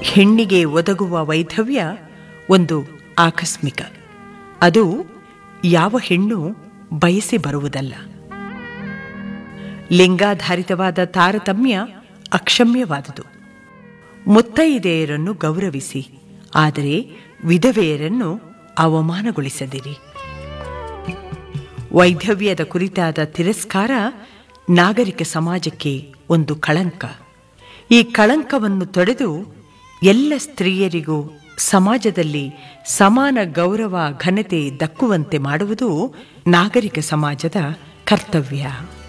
ಹೆಣ್ಣಿಗೆ ಒದಗುವ ವೈಧವ್ಯ ಒಂದು ಆಕಸ್ಮಿಕ ಅದು ಯಾವ ಹೆಣ್ಣು ಬಯಸಿ ಬರುವುದಲ್ಲ ಲಿಂಗಾಧಾರಿತವಾದ ತಾರತಮ್ಯ ಅಕ್ಷಮ್ಯವಾದುದು ಮುತ್ತೈದೆಯರನ್ನು ಗೌರವಿಸಿ ಆದರೆ ವಿಧವೆಯರನ್ನು ಅವಮಾನಗೊಳಿಸದಿರಿ ವೈಧವ್ಯದ ಕುರಿತಾದ ತಿರಸ್ಕಾರ ನಾಗರಿಕ ಸಮಾಜಕ್ಕೆ ಒಂದು ಕಳಂಕ ಈ ಕಳಂಕವನ್ನು ತೊಡೆದು ಎಲ್ಲ ಸ್ತ್ರೀಯರಿಗೂ ಸಮಾಜದಲ್ಲಿ ಸಮಾನ ಗೌರವ ಘನತೆ ದಕ್ಕುವಂತೆ ಮಾಡುವುದು ನಾಗರಿಕ ಸಮಾಜದ ಕರ್ತವ್ಯ